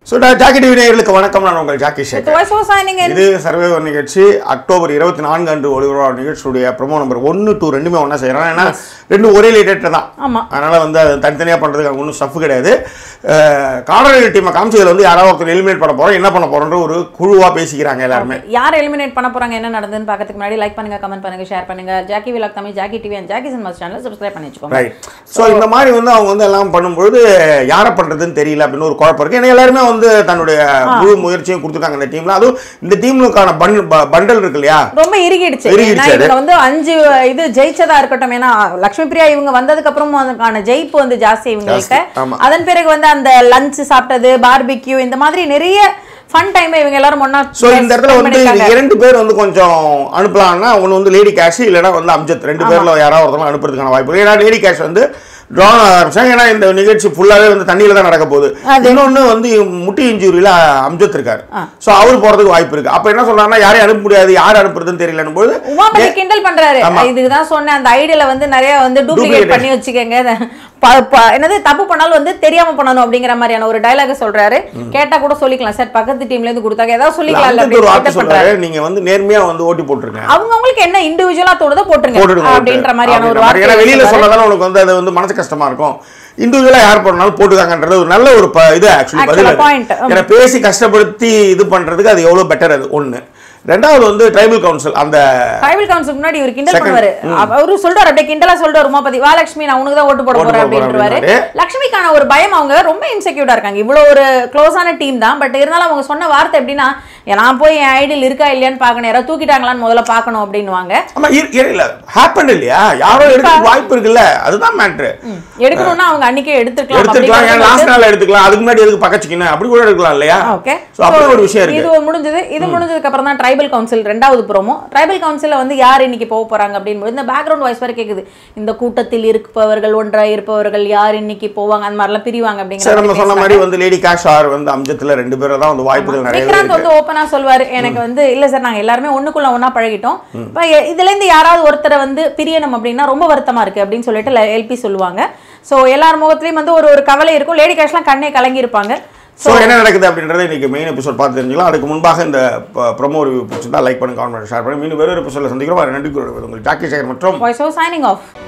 So Jackie TV நேயர்களுக்கு வணக்கம் நான் உங்கள் Jackie Sekar voice over signing இது சர்வேவர் நிகழ்ச்சி அக்டோபர் இருபத்தி நான்கு அன்று ஒளிபரப்பான நிகழ்ச்சியுடைய ப்ரொமோ நம்பர் ஒன்று டூ ரெண்டுமே ஒன்றா செய்கிறோம் ஏன்னா ரெண்டும் ஒரே லேட்டர் தான் ஆமா. அதனால் வந்து அது தனித்தனியாக பண்ணுறதுக்கு அங்கே ஒன்றும் ஸ்டஃப் கிடையாது காடல் டீமை காமிச்சதில் வந்து யாராவது ஒருத்தர் எலிமினேட் பண்ண போகிறோம் என்ன பண்ண போகிறோன்ற ஒரு குழுவாக பேசிக்கிறாங்க எல்லாருமே யார் எலிமினேட் பண்ண போறாங்க என்ன நடந்ததுன்னு பார்க்கறதுக்கு முன்னாடி லைக் பண்ணுங்க கமெண்ட் பண்ணுங்க ஷேர் பண்ணுங்க Jackie vlog Tamil Jackie TV and Jackie cinemas channel subscribe பண்ணி வச்சுக்கோங்க ரைட் ஸோ இந்த மாதிரி வந்து அவங்க வந்து எல்லாம் பண்ணும்பொழுது யாரை பண்ணுறதுன்னு தெரியல அப்படின்னு ஒரு குழப்பம் இருக்குது ஏன்னா எல்லாருமே வந்து தன்னுடைய முழு முயற்சியும் கொடுத்துருக்காங்க இந்த டீமில் அதுவும் இந்த டீமுக்கான பன் பண்டல் இருக்கு இல்லையா ரொம்ப இறுகிடுச்சு இறுகிடுச்சு ஏன்னா அது. இவங்க வந்து அஞ்சு இது ஜெயிச்சதா இருக்கட்டும் ஏன்னா லட்சுமி பிரியா இவங்க வந்ததுக்கு அப்புறமும் அதுக்கான ஜெயிப்பு வந்து ஜாஸ்தி இவங்கள்ட்ட ஜாஸ்தி, ஆமா. அதன் பிறகு வந்து அந்த லஞ்ச் சாப்பிட்டது பார்பிக்யூ இந்த மாதிரி நிறைய ஃபன் டைம் இவங்க எல்லாரும் ஒண்ணா ஸோ இந்த இடத்துல spend வந்து பண்ணிருக்காங்க. இரண்டு பேர் வந்து கொஞ்சம் அனுப்பலாம்னா ஒன்று வந்து லேடி கேஷ் இல்லைன்னா வந்து அம்ஜத் ரெண்டு பேர்ல யாராவது ஒருத்தவங்க அனுப்புறதுக்கான வாய்ப்பு இருக்கு. ஏன்னா லேடி கேஷ் வந்து ட்ரான் ஆரம்பிச்சாங்க ஏன்னா இந்த நிகழ்ச்சி ஃபுல்லாவே வந்து தண்ணியில தான் நடக்க போகுது அது. இன்னொன்னு வந்து முட்டி இன்ஜூரியில அம்ஜத் இருக்காரு ஸோ அவர் போறதுக்கு வாய்ப்பு இருக்கு அப்ப என்ன சொல்றாங்கன்னா யாரையும் அனுப்ப முடியாது யார் அனுப்புறதுன்னு தெரியலன்னும் போது உமாபதி கிண்டல் பண்றாரு ஆமா. இதுக்கு தான் சொன்னேன் அந்த ஐடியால வந்து நிறைய வந்து டூப்ளிகேட் Duplicate. பண்ணி வச்சுக்கோங்க ப- ப- என்னது தப்பு பண்ணாலும் வந்து தெரியாம பண்ணணும் அப்படிங்கிற மாதிரியான ஒரு டயலாக சொல்றாரு கேட்டா கூட சொல்லிக்கலாம் சார் பக்கத்து டீம்ல இருந்து கொடுத்தாங்க ஏதாவது சொல்லிக்கலாம் அம்ஜத் ஒரு வார்த்தை அப்படின்னு பண்றாரு சொல்றாரு நீங்க வந்து நேர்மையா வந்து ஓட்டி போட்டுருங்க அவங்க அவங்களுக்கு என்ன இண்டிவிஜுவலா தோணுதோ போட்டுருங்க போட்டுடுங்க அப்படின்ற மாதிரியான ஒரு அப்படின்ற மாதிரி. ஏன்னா வார்த்தை வெளியில சொல்றாரு. சொன்னதால உனக்கு வந்து அது வந்து மனசு கஷ்டமா இருக்கும் இண்டிவிஜுவலா யார் போனாலும் போட்டுக்காங்கன்றது ஒரு நல்ல ஒரு ப- இது ஆக்சுவலி Actual பதில் அது. point. ஆமா. ஏன்னா பேசி கஷ்டப்படுத்தி இது பண்றதுக்கு அது எவ்வளவு பெட்டர் அது ஒண்ணு ரெண்டாவது வந்து ட்ரைபல் கவுன்சில் அந்த ட்ரைபல் கவுன்சிலுக்கு முன்னாடி இவர் கிண்டல் Second. பண்ணுவாரு அவரு சொல்றாரு அப்படியே கிண்டலா சொல்றாரு உமாபதி வா லட்சுமி நான் உனக்கு தான் ஓட்டு போட ஓட்டு போறேன் போட போறேன் அப்படின்றவாரு அப்படின்றாரு. லட்சுமிக்கான ஒரு பயம் அவங்க ரொம்ப இன்செக்யூர்டா இருக்காங்க இவ்வளவு ஒரு க்ளோஸான டீம் தான் பட் இருந்தாலும் அவங்க சொன்ன வார்த்தை எப்படின்னா நான் போய் என் ஐடியில் இருக்கா இல்லையான்னு பார்க்கணும் யாராவது தூக்கிட்டாங்களான்னு முதல்ல பார்க்கணும் அப்படின்னுவாங்க ஆமா இரு- இரு- இல்ல ஹேப்பன் இல்லையா யாரோ எடுக்க வாய்ப்பு இருக்குல்ல அதுதான் மேட்ரு எடுக்கணும்னா அவங்க அன்னைக்கே எடுத்துக்கலாம் எடுத்துக்கலாம் ஏன் அப்படிங்கிறது லாஸ்ட் நாள் எடுத்துக்கலாம் அதுக்கு முன்னாடி எதுக்கு பக்கச்சிக்கணும் அப்படி கூட எடுக்கலாம் இல்லையா ஓகே ஸோ அப்படி ஒரு விஷயம் இருக்கு இது முடிஞ்சது இது முடிஞ்சதுக்கு அப்புறம் தான் ட்ரைபல் கவுன்சில் ரெண்டாவது ப்ரோமோ ட்ரைபல் கவுன்சில்ல வந்து யார் இன்னைக்கு போக போறாங்க அப்படின்னு இந்த பேக்ரவுண்ட் வாய்ஸ் வரை கேக்குது இந்த கூட்டத்தில் இருப்பவர்கள் ஒன்றாய் இருப்பவர்கள் யார் இன்னைக்கு போவாங்க அந்த மாதிரிலாம் பிரிவாங்க அப்படிங்கிற சார் நம்ம மாதிரி சொன்ன பேசுறாங்க. மாதிரி வந்து லேடி கேஷ் ஆர் வந்து அம்ஜத்துல ரெண்டு பேரும் தான் வந்து வாய்ப்புகள் நிறைய விக்ராந்த் வந்து ஓப்பனா சொல்வாரு எனக்கு வந்து இல்ல சார் நாங்க எல்லாருமே ஒண்ணுக்குள்ள ஒண்ணா பழகிட்டோம் இப்ப எ- இதுல இருந்து யாராவது ஒருத்தரை வந்து பிரியணும் அப்படின்னா ரொம்ப வருத்தமா இருக்கு அப்படின்னு சொல்லிட்டு எல்பி சொல்லுவாங்க சோ எல்லார் முகத்திலயும் வந்து ஒரு ஒரு கவலை இருக்கும் லேடி கேஷ்லாம் கண்ணே கலங்கி இருப்பாங்க ஸோ என்ன நடக்குது அப்படின்றத இன்னைக்கு மெயின் எபிசோட் பார்த்து தெரிஞ்சுக்கலாம் அதுக்கு முன்பாக இந்த ப்ரொமோ ரிவ்யூ பிடிச்சிருந்தா லைக் பண்ணுங்க காமெண்ட் ஷேர் பண்ணுங்க மீண்டும் வேறு எபிசோட சந்திக்கிறோம் வேறு நன்றி கூறுவது உங்கள் ஜாக்கி சேகர் மற்றும் வாய்ஸ் ஓவர் சைனிங் ஆஃப்